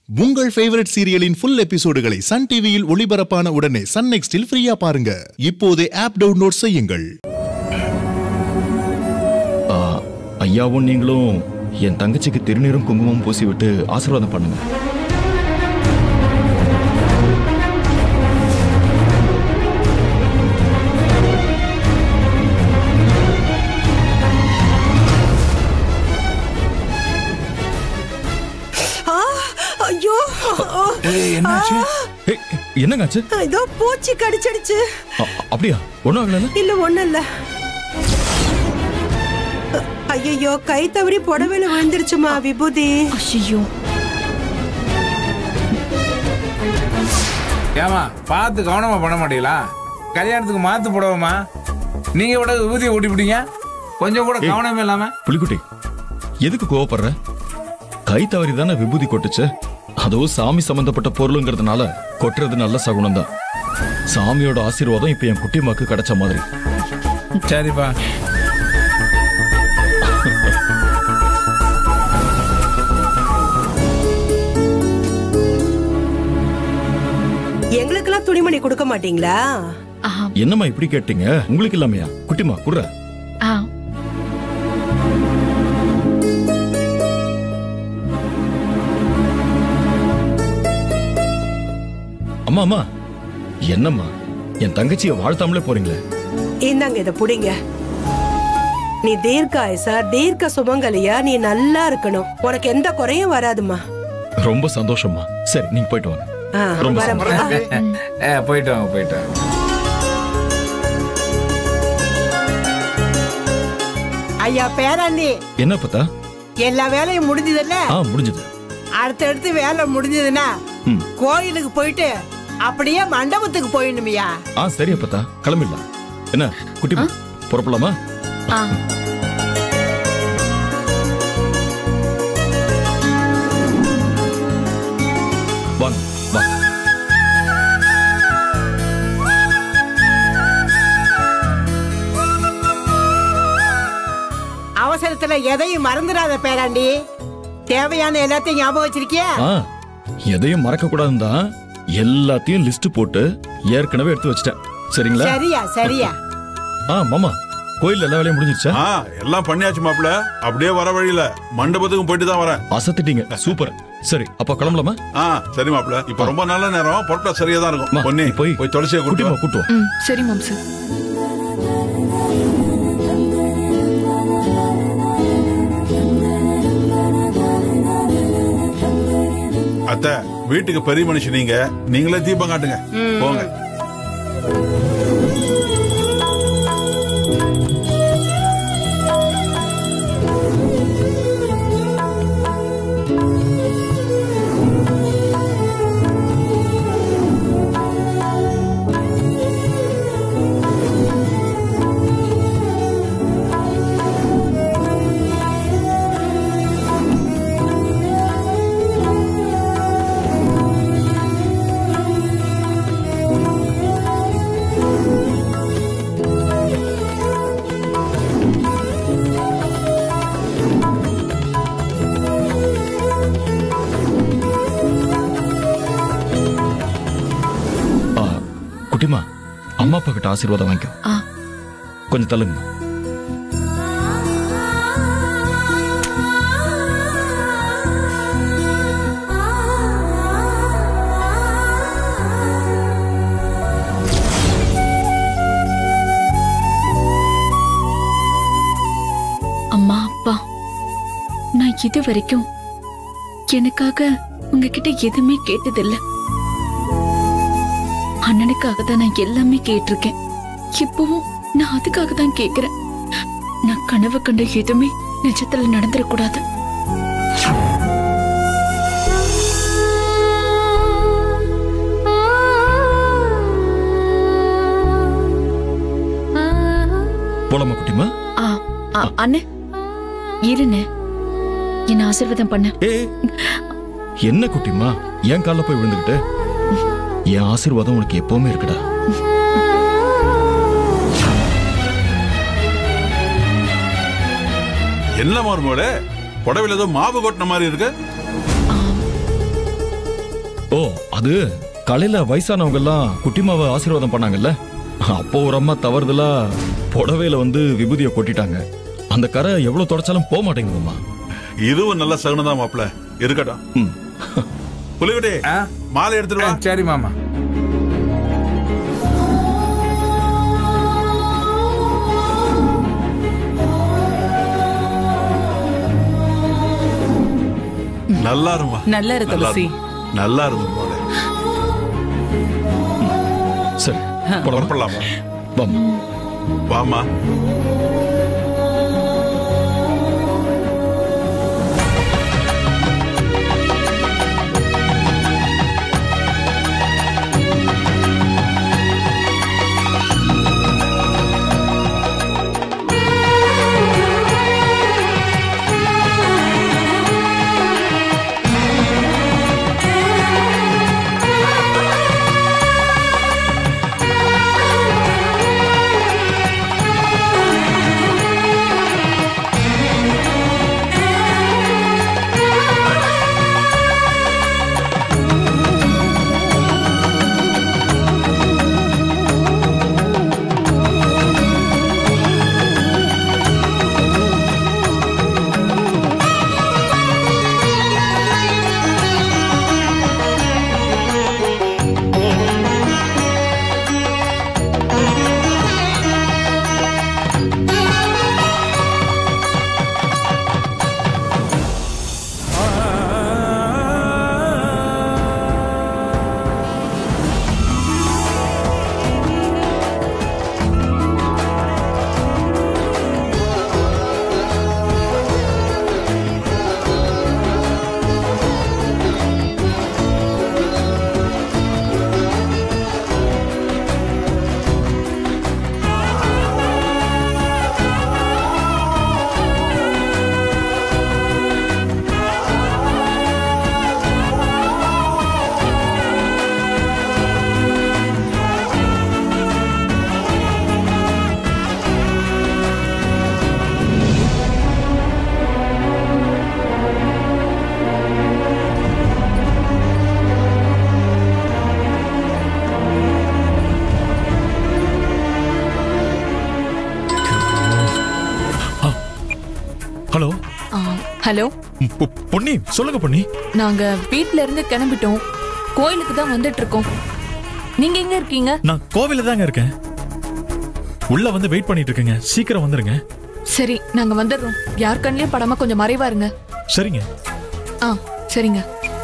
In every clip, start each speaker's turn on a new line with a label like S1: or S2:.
S1: உங்கள் ஃபேவரட் சீரியலின் ஃபுல் எபிசோடுகளை சன் டிவியில் ஒளிபரப்பான உடனே சன் நெக்ஸ்டில் ஃப்ரீயா பாருங்க இப்போதே ஆப் டவுன்லோட் செய்யுங்கள்
S2: ஆ, ஐயாவும் நீங்களும் என் தங்கச்சிக்கு திருநீரும் குங்குமம் பூசி விட்டு ஆசீர்வாதம் பண்ணுங்க
S3: ஆ, ஐயோ
S4: என்னாச்சு
S2: ஏய், என்னங்காச்சு
S3: இதோ பூச்சி கடிச்சிடுச்சு
S2: அ- அப்படியா ஒன்றும் ஆகல
S3: இல்ல ஒண்ணு இல்ல ஐயோ கை தவறி புடவையில விழுந்துருச்சுமா விபூதி
S5: ஐயோ
S4: ஏமா பார்த்து கவனமா பண்ண மாட்டீங்களா கல்யாணத்துக்கு மாத்து போடவுமா நீங்க விட ஊதிய ஓட்டிவிட்டீங்க கொஞ்சம் கூட
S2: ஏய்.
S4: கவனமே இல்லாம
S2: புலிக்குட்டி எதுக்கு கோவப்படுற கை தவறி தானே விபூதி கொட்டுச்சு அதுவும் சாமி சம்பந்தப்பட்ட பொருளுங்கிறதுனால கொட்டுறது நல்ல சகுனம் தான் சாமியோட ஆசீர்வாதம் இப்ப என் குட்டிமாக்கு கிடைச்ச மாதிரி
S4: சரிப்பா
S3: எங்களுக்கெல்லாம் துணிமணி கொடுக்க மாட்டீங்களா
S5: ஆ
S2: என்னம்மா இப்படி கேட்டீங்க உங்களுக்கு இல்லாமையா குட்டிமா குடுற
S5: ஆ
S2: அம்மா அம்மா என்னம்மா என் தங்கச்சியை வாழ்த்தாமலே போறீங்களே
S3: இந்தாங்க இத புடிங்க நீ தீர்க்காயசா தீர்க்க சுமங்கலியா நீ நல்லா இருக்கணும் உனக்கு எந்த குறையும் வராதுமா
S2: ரொம்ப சந்தோஷம்மா சரி நீங்க போயிட்டு வாங்க
S3: ஆ,
S2: ரொம்ப
S3: வரேன்.
S2: சந்தோஷம்.
S3: ஆ,
S4: ஏ போயிட்டு வாங்க போயிட்டு வாங்க
S6: ஐயா பேராண்டி
S2: என்ன பத்தா
S6: எல்லா வேலையும் முடிஞ்சதுல்ல
S2: ஆ முடிஞ்சது
S6: அடுத்தடுத்து வேலை முடிஞ்சதுன்னா
S2: ம்.
S6: கோயிலுக்கு போயிட்டு அப்படியே மண்டபத்துக்கு போயிடணுமியா
S2: ஆ சரி அப்பத்தா கிளம்பிடலாம் என்ன குட்டிமா புறப்படலாமா
S5: ஆ
S2: வாங்க வா
S6: அவசரத்துல எதையும் மறந்துடாத பேராண்டி தேவையான எல்லாத்தையும் ஞாபகம் வச்சிருக்கியா
S2: ஆ எதையும் மறக்க கூடாதுன்னு தான் எல்லாத்தையும் லிஸ்ட் போட்டு ஏற்கனவே எடுத்து வச்சிட்டேன் சரிங்களா
S6: சரியா சரியா
S2: ஆ மாமா கோயில் எல்லா வேலையும் முடிஞ்சிருச்சா
S7: ஆ எல்லாம் பண்ணியாச்சு மாப்ள அப்படியே வர வழியில மண்டபத்துக்கும் போயிட்டு தான் வரேன்
S2: அசத்திட்டீங்க சூப்பர் சரி அப்ப கிளம்பலாமா
S7: ஆ சரி மாப்ள இப்ப ரொம்ப நல்ல நேரம் பொருட்கள் சரியா தான்
S2: அம்மா,
S7: இருக்கும் பொன்னி
S2: நீ போய்
S7: போய் துளசியை கூட்டி
S2: குட்டிமா
S7: வா.
S2: கூட்டு வா
S5: ம் சரி மாம்சு
S7: அத்தை வீட்டுக்கு பெரிய மனுஷன் நீங்க நீங்களே தீபம் காட்டுங்க போங்க
S2: ஆ, குட்டிமா அம்மா அப்பா கிட்ட ஆசீர்வாதம் வாங்கிக்கோ
S5: ஆ
S2: கொஞ்சம் தள்ளுங்க
S5: அம்மா அப்பா நான் இது வரைக்கும் எனக்காக உங்ககிட்ட எதுவுமே கேட்டதில்ல அண்ணனுக்காக தான் நான் எல்லாமே கேட்டிருக்கேன் இப்பவும் நான் அதுக்காக தான் கேக்குறேன் நான் கனவு கண்ட எதுவுமே நிஜத்துல நடந்துடக்கூடாது
S2: போலாமா குட்டிமா
S5: ஆ ஆ, அண்ணே இருண்ணே என்ன ஆசீர்வாதம் பண்ண
S2: ஏ என்ன குட்டிமா என் கால்ல போய் விழுந்துகிட்டு என் ஆசீர்வாதம் உனக்கு எப்பவுமே இருக்குடா
S7: என்ன மருமோளே புடவையில ஏதோ மாவு கொட்டின மாதிரி இருக்கு
S2: ஓ அது காலையில வயசானவங்க எல்லாம் குட்டிமாவை ஆசீர்வாதம் பண்ணாங்கல்ல அப்போ ஒரு அம்மா தவறுதலா புடவையில வந்து விபூதியை கொட்டிட்டாங்க அந்த கரை எவ்வளவு தொடச்சாலும் போக மாட்டேங்குதும்மா
S7: இதுவும் நல்ல சகுனம் தான் மாப்பிள இருக்கட்டும்
S2: ம்.
S7: புலிகுட்டி
S4: ஆ?
S7: மாலை எடுத்துட்டு
S4: ஆ,
S7: வா
S4: சரி மாமா
S7: நல்லா இருமா
S8: நல்லா இரு
S7: நல்லா
S8: துளசி
S7: இரு. நல்லா இருக்கும் போல
S2: சரி போலாமா?
S7: புறப்படலாமா
S2: வாம்மா.
S7: வாமா
S9: ஹலோ
S10: ஆ, ஹலோ
S9: ம், பொ- பொன்னி சொல்லுங்க பொன்னி
S10: நாங்க வீட்ல இருந்து கிளம்பிட்டோம் கோயிலுக்கு தான் வந்துட்டு இருக்கோம் நீங்க எங்க இருக்கீங்க
S9: நான் கோவில தாங்க இருக்கேன் உள்ள வந்து வெயிட் பண்ணிட்டு இருக்கேங்க சீக்கிரம் வந்துருங்க
S10: சரி நாங்க வந்துடுறோம் யார் கண்லயும் படாம கொஞ்சம் மறைவா இருங்க
S9: சரிங்க
S10: ஆ சரிங்க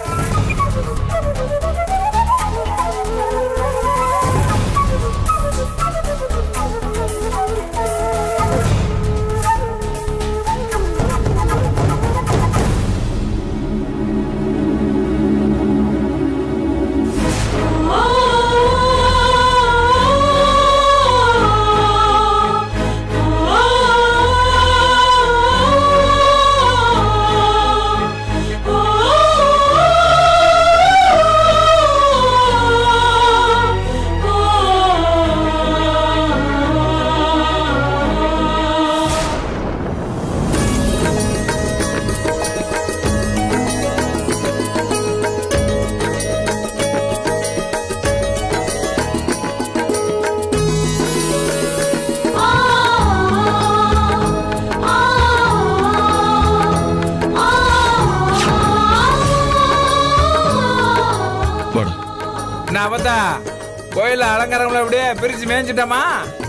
S2: வாடா
S4: நான் பார்த்தா கோயில அலங்காரங்களை அப்படியே பிரிச்சு மேய்ஞ்சிட்டோமா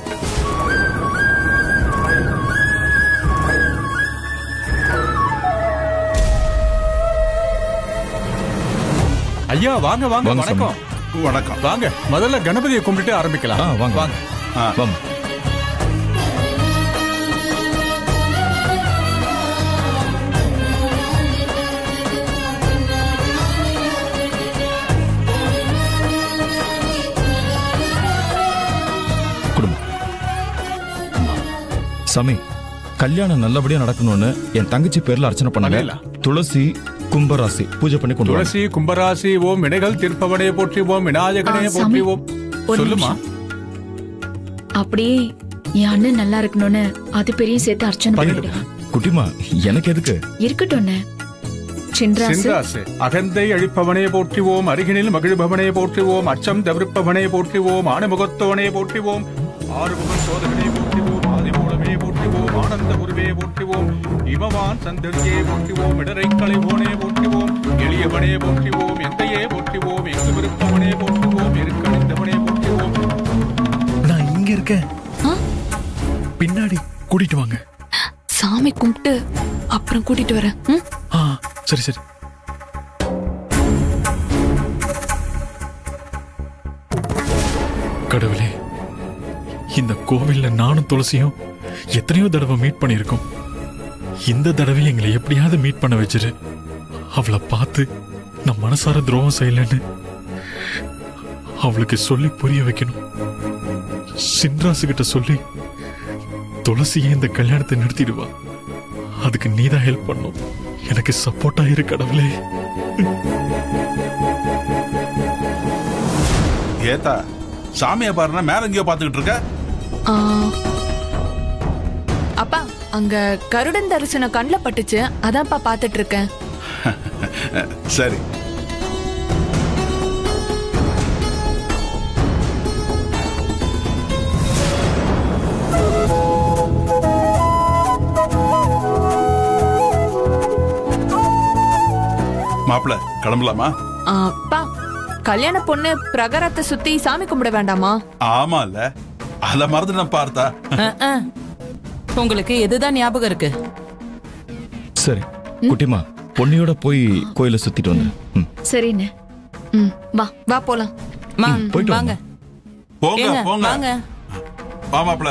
S11: ஐயா வாங்க வாங்க
S2: வாங்க
S11: வணக்கம்
S7: வணக்கம்
S11: வாங்க முதல்ல கணபதியை கும்பிட்டு ஆரம்பிக்கலாம்
S2: ஆ வாங்க
S11: வாங்க
S7: ஆ.
S2: வாங்க குடும்பம் சாமி கல்யாணம் நல்லபடியா நடக்கணும்னு என் தங்கச்சி பேர்ல அர்ச்சனை பண்ணாங்க
S11: பண்ணிடலாம்.
S2: துளசி கும்பராசி பூஜை பண்ணி கொண்டு வாங்க.
S11: துளசி கும்பராசி ஓம் வினைகள் தீர்ப்பவனே போற்றி ஓம் விநாயகனே
S5: ஆ,
S11: போற்றி
S5: சாமி.
S11: ஓம்
S5: ஒரு
S11: சொல்லுமா
S5: அப்படியே என் அண்ணன் நல்லா இருக்கணும்னு அது பெரிய சேர்த்து அர்ச்சனை
S11: பண்ணிடு.
S5: பண்ணிடுங்க
S2: குட்டிமா எனக்கு எதுக்கு
S5: இருக்கட்டும்ண்ணே
S10: சின்ராசு
S11: சின்ராசு அகந்தை அழிப்பவனே போற்றிவோம் அருகினில் மகிழ்பவனே போற்றிவோம் அச்சம் தவிர்ப்பவனே போற்றிவோம் ஆணுமுகத்தவனே போற்றிவோம் ஆறுமுகம் சோதகனே போற்றிவோம் ஆதிமூலமே போற்றிவோம் ஆனந்த குருவே போற்றிவோம் இமவான் சந்ததியே போற்றிவோம் இடரை களைவோனே போற்றிவோம் எளியவனே போற்றிவோம் எந்தையே போற்றிவோம் எங்கு விருப்பவனே போற்றுவோம் இருக்கணிந்தவனே போற்றுவோம்
S9: நான் இங்க இருக்கேன் பின்னாடி கூட்டிட்டு வாங்க
S5: சாமி கும்பிட்டு அப்புறம் கூட்டிட்டு வரேன் ம்?
S9: ஆ சரி சரி கடவுளே இந்த கோவில்ல நானும் துளசியும் எத்தனையோ தடவை மீட் பண்ணியிருக்கோம் இந்த தடவை எங்களை எப்படியாவது மீட் பண்ண வச்சிரு அவளை பார்த்து நான் மனசார துரோகம் செய்யலன்னு அவளுக்கு சொல்லி புரிய வைக்கணும் சின்ராசு கிட்ட சொல்லி துளசியே இந்த கல்யாணத்தை நிறுத்திடுவா அதுக்கு நீதான் ஹெல்ப் பண்ணும் எனக்கு சப்போர்ட்டா இரு கடவுளே
S7: ஏத்தா சாமியை பாருன்னா மேல எங்கேயோ பாத்துக்கிட்டு இருக்க
S10: ஆ. அப்பா அங்க கருடன் தரிசனம் கண்ணுல பட்டுச்சு அதான்ப்பா பாத்துட்டு இருக்கேன்
S7: சரி மாப்பிள கிளம்பலாமா
S10: ஆ, அப்பா கல்யாண பொண்ணு பிரகாரத்தை சுத்தி சாமி கும்பிட வேண்டாமா
S7: ஆமா இல்ல அத மறந்து நான் பார்த்தா
S8: அஹ், அஹ். உங்களுக்கு எதுதான் ஞாபகம் இருக்கு
S2: சரி குட்டிமா பொன்னியோட போய் கோயிலை சுத்திட்டு வந்து ம்
S5: சரிண்ணே ம் வா
S10: வா போலாம்
S8: மா,
S2: போயிட்டு
S8: வாங்க
S7: போங்க
S8: ஏங்க,
S7: போங்க
S8: வாங்க
S7: வா மாப்பிள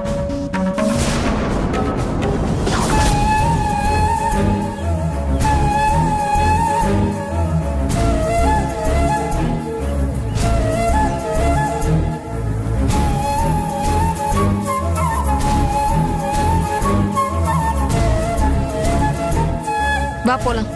S10: வா போலாம்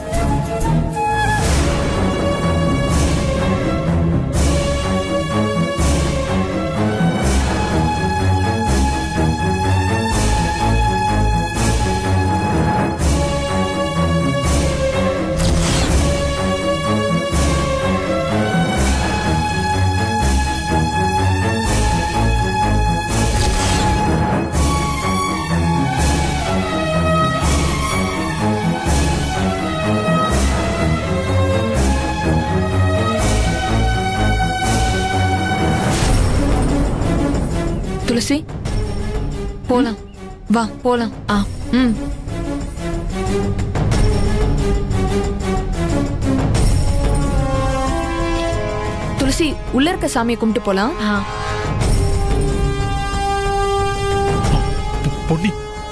S10: துளசி போலாம் வா போலாம் ஆ ம் துளசி உள்ள இருக்க சாமியை கும்பிட்டு போலாம்
S5: ஆ
S9: பொ- பொன்னி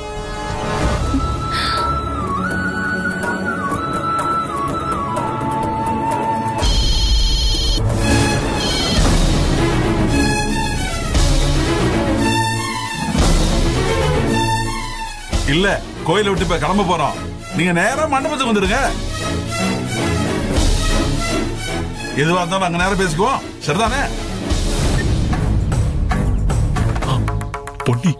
S7: இல்ல கோயிலை விட்டு இப்ப கிளம்ப போறோம் நீங்க நேரா மண்டபத்துக்கு வந்துடுங்க எதுவா இருந்தாலும் அங்க நேரம் பேசிக்குவோம் சரிதானே
S9: பொன்னி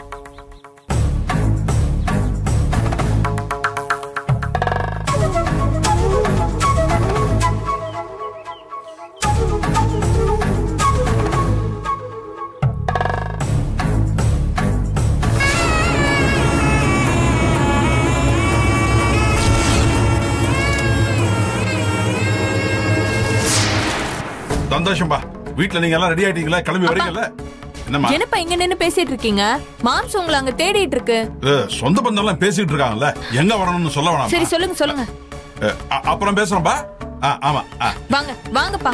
S7: சந்தோஷம்பா வீட்டுல நீங்க எல்லாம் ரெடி ஆயிட்டீங்களா கிளம்பி வரீங்கல்ல என்னம்மா
S10: என்னப்பா எங்க நின்னு பேசிட்டு இருக்கீங்க மாம்ஸ் உங்களை அங்க தேடிட்டு இருக்கு
S7: அஹ், சொந்த பந்தம் எல்லாம் பேசிட்டு இருக்காங்கல்ல எங்க வரணும்னு சொல்ல வேணாம்
S10: சரி சொல்லுங்க சொல்லுங்க
S7: அப்புறம் பேசுறோம்பா ஆ, ஆமா ஆ.
S10: வாங்க வாங்கப்பா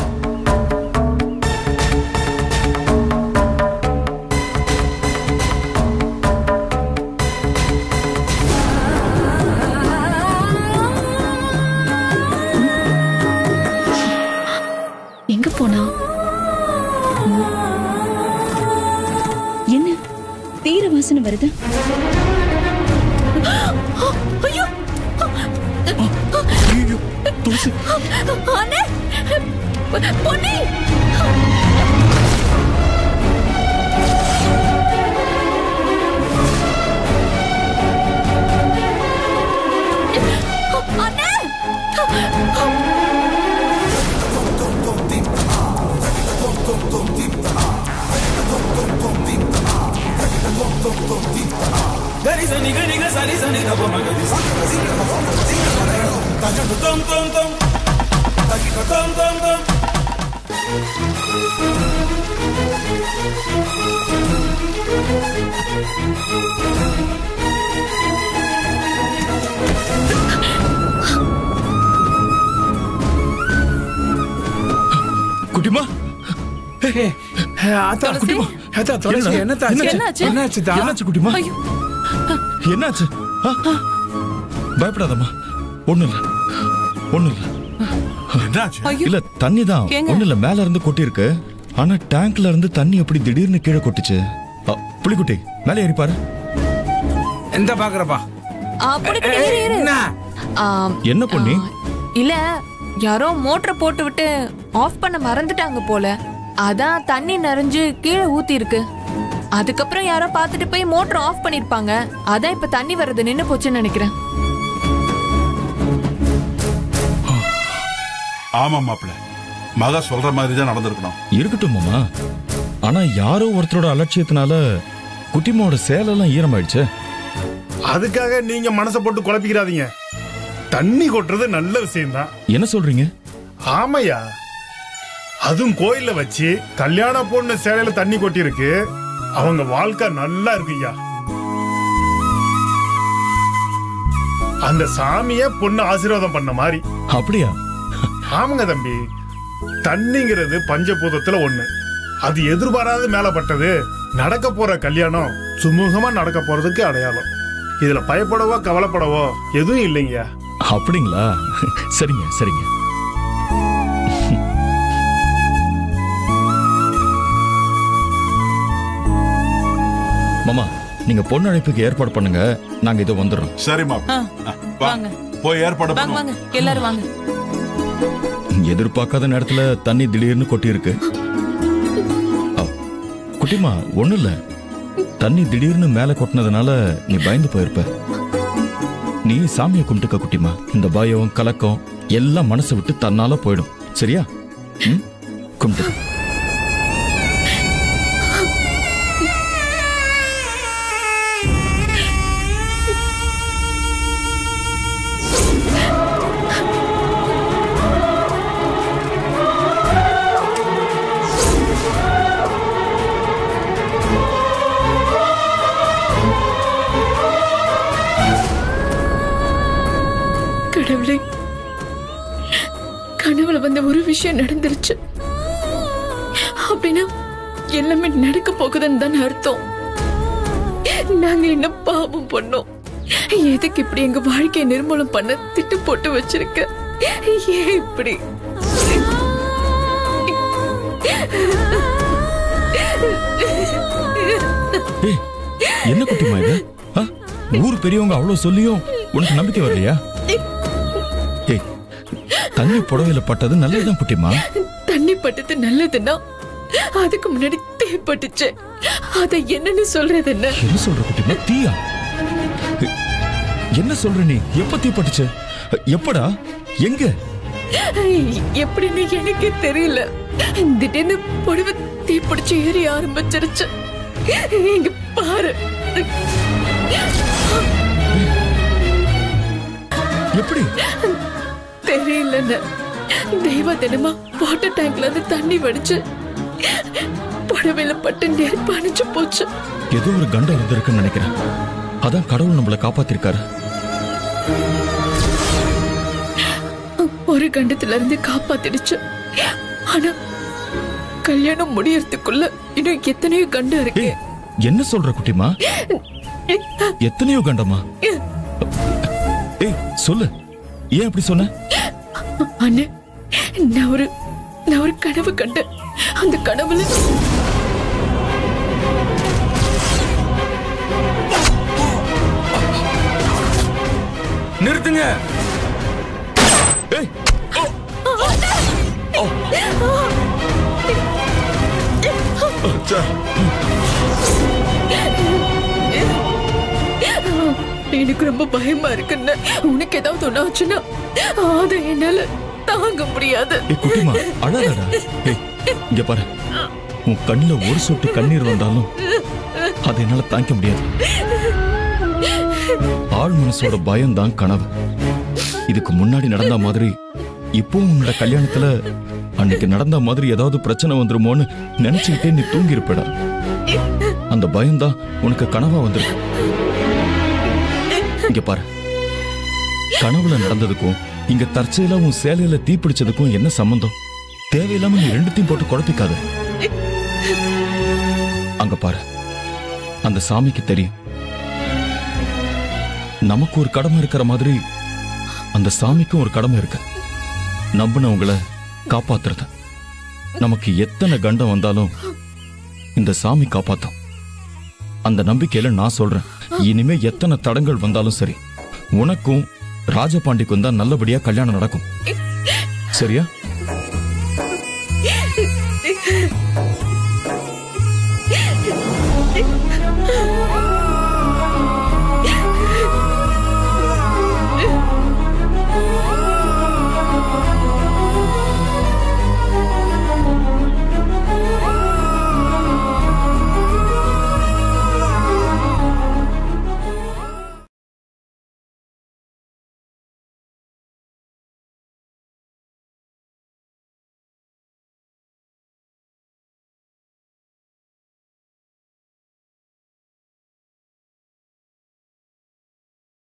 S5: எங்க போனா
S12: என்ன தீர வாசனை வருது
S10: ஐயோ
S9: ஐயோ துளசி
S10: அண்ணே பொன்னி அண்ணே
S2: குட்டிமா
S4: அத்தா குட்டிமா அத்தா துளசி என்னத்தா
S2: என்னாச்சு?
S4: என்னாச்சு தா
S2: என்னாச்சு குட்டிமா என்னாச்சு ஆ? பயப்படாதம்மா ஒண்ணு இல்ல ஒண்ணு இல்ல
S7: என்னாச்சு
S2: இல்ல தண்ணி தான்
S8: ஏங்க?
S2: ஒண்ணு இல்ல மேல இருந்து கொட்டி இருக்கு ஆனா டேங்க்ல இருந்து தண்ணி எப்படி திடீர்னு கீழே கொட்டுச்சு அ, புலிக்குட்டி மேலே ஏறி பாரு
S4: எந்த பாக்குறப்பா
S10: அப்படி இரு, இரு.
S4: என்ன
S10: ஆம்,
S2: என்ன பொண்ணி
S10: இல்ல யாரோ மோட்டரை போட்டு விட்டு ஆஃப் பண்ண மறந்துட்டாங்க போல அதான் தண்ணி நிறைஞ்சு கீழே ஊத்தி இருக்கு அதுக்கப்புறம் யாரோ பார்த்துட்டு போய் மோட்டர் ஆஃப் பண்ணிருப்பாங்க அதான் இப்ப தண்ணி வர்றது நின்னு போச்சுன்னு நினைக்கிறேன்
S7: ஆமா மாப்பிள்ள மக சொல்ற மாதிரி தான் நடந்திருக்கணும்
S2: இருக்கட்டும் மாமா ஆனா யாரோ ஒருத்தரோட அலட்சியத்தினால குட்டிமாவோட சேலெல்லாம் ஈரமாயிடுச்சு
S13: அதுக்காக நீங்க மனசை போட்டு குழப்பிக்கிறாதீங்க தண்ணி கொட்டுறது நல்ல விஷயம்தான்
S2: என்ன சொல்றீங்க
S13: ஆமையா அதுவும் கோயில்ல வச்சு கல்யாண பொண்ணு சேலையில தண்ணி கொட்டி இருக்கு அவங்க வாழ்க்கை நல்லா இருக்குய்யா அந்த சாமிய பொண்ணு ஆசீர்வாதம் பண்ண மாதிரி
S2: அப்படியா
S13: ஆமாங்க தம்பி தண்ணிங்கிறது பஞ்சபூதத்துல ஒண்ணு அது எதிர்பாராத மேல பட்டது நடக்க போற கல்யாணம் சுமூகமா நடக்க போறதுக்கு அடையாளம் இதுல பயப்படவோ கவலைப்படவோ எதுவும் இல்லைங்கய்யா
S2: அப்படிங்களா சரிங்க சரிங்க மாமா நீங்க பொண்ணு அழைப்புக்கு ஏற்பாடு பண்ணுங்க நாங்க இதோ வந்துடுறோம்
S7: சரி
S8: ஆ,
S7: மாப்பிள்ள
S8: வாங்க
S7: போய் ஏற்பாடு
S8: வாங்க
S7: பண்ணுவோம்
S8: வாங்க எல்லாரும் வாங்க
S2: எதிர்பார்க்காத நேரத்துல தண்ணி திடீர்னு கொட்டி இருக்கு அ, குட்டிமா ஒண்ணு இல்ல தண்ணி திடீர்னு மேல கொட்டினதுனால நீ பயந்து போயிருப்ப நீ சாமியை கும்பிட்டுக்க குட்டிமா இந்த பயம் கலக்கம் எல்லாம் மனசை விட்டு தன்னால போயிடும் சரியா ம்? கும்பிட்டு
S5: கடவுளே கனவுல வந்த ஒரு விஷயம் நடந்துருச்சு அப்படின்னா எல்லாமே நடக்க போகுதுன்னு தானே அர்த்தம் நாங்க என்ன பாவம் பண்ணோம் எதுக்கு இப்படி எங்க வாழ்க்கையை நிர்மூலம் பண்ண திட்டு போட்டு வச்சிருக்க ஏன் இப்படி
S2: ஏய் என்ன குட்டிமா இது ஆ? ஊர் பெரியவங்க அவ்வளவு சொல்லியும் உனக்கு நம்பிக்கை வரலையா ஏய் தண்ணி புடவையில பட்டது நல்லதுதான் குட்டிமா
S5: தண்ணி பட்டது நல்லதுன்னா அதுக்கு முன்னாடி தேப்பட்டுச்சு அத என்னன்னு சொல்றது என்ன
S2: என்ன சொல்ற குட்டிமா தீயா ஏய், என்ன சொல்ற நீ எப்ப தீப்பட்டுச்சு எப்படா எங்க
S5: எப்படின்னு எனக்கே தெரியல திடீர்னு புடவை தீப்பிடிச்சு ஏறி ஆரம்பிச்சிருச்சு இங்க பாரு
S2: எப்படி
S5: தெரியலன்னு தெய்வ தினமா வாட்டர் டேங்க்ல இருந்து தண்ணி வடிச்சு புடவையில பட்டு நெருப்பு அணைச்சு போச்சு
S2: ஏதோ ஒரு கண்டம் இருந்திருக்குன்னு நினைக்கிறேன் அதான் கடவுள் நம்மள காப்பாத்திருக்காரு
S5: ஒரு கண்டத்துல இருந்து காப்பாத்திடுச்சு ஆனா கல்யாணம் முடியறதுக்குள்ள இன்னும் எத்தனையோ கண்டம் இருக்கு
S2: ஏய் என்ன சொல்ற குட்டிமா எத்தனையோ கண்டமா ஏய் சொல்லு ஏன் அப்படி சொன்ன
S5: அண்ணே நான் ஒரு நான் ஒரு கனவு கண்டேன் அந்த கனவுல
S4: நிறுத்துங்க
S2: ஏய்
S5: எனக்கு ரொம்ப பயமா இருக்குன்னு உனக்கு ஏதாவது ஒண்ணு ஆச்சுன்னா அதை என்னால தாங்க முடியாது
S2: ஏய் குட்டிமா அழாதடா ஏய் இங்க பாரு உன் கண்ணுல ஒரு சொட்டு கண்ணீர் வந்தாலும் அதை என்னால தாங்கிக்க முடியாது ஆள் மனசோட பயம் தான் கனவு இதுக்கு முன்னாடி நடந்த மாதிரி இப்போ உன்னோட கல்யாணத்துல அன்னைக்கு நடந்த மாதிரி ஏதாவது பிரச்சனை வந்துருமோன்னு நினைச்சுக்கிட்டே நீ தூங்கி இருப்படா அந்த பயம்தான் உனக்கு கனவா வந்திருக்கு இங்க பாரு கனவுல நடந்ததுக்கும் இங்க தற்செயலா உன் சேலையில தீப்பிடிச்சதுக்கும் என்ன சம்பந்தம் தேவையில்லாம நீ ரெண்டுத்தையும் போட்டு குழப்பிக்காத அங்க பாரு அந்த சாமிக்கு தெரியும் நமக்கு ஒரு கடமை இருக்கிற மாதிரி அந்த சாமிக்கும் ஒரு கடமை இருக்கு நம்பினவங்கள காப்பாத்துறது நமக்கு எத்தனை கண்டம் வந்தாலும் இந்த சாமி காப்பாத்தும் அந்த நம்பிக்கையில நான் சொல்றேன் இனிமே எத்தனை தடங்கள் வந்தாலும் சரி உனக்கும் ராஜபாண்டிக்கும் தான் நல்லபடியா கல்யாணம் நடக்கும் சரியா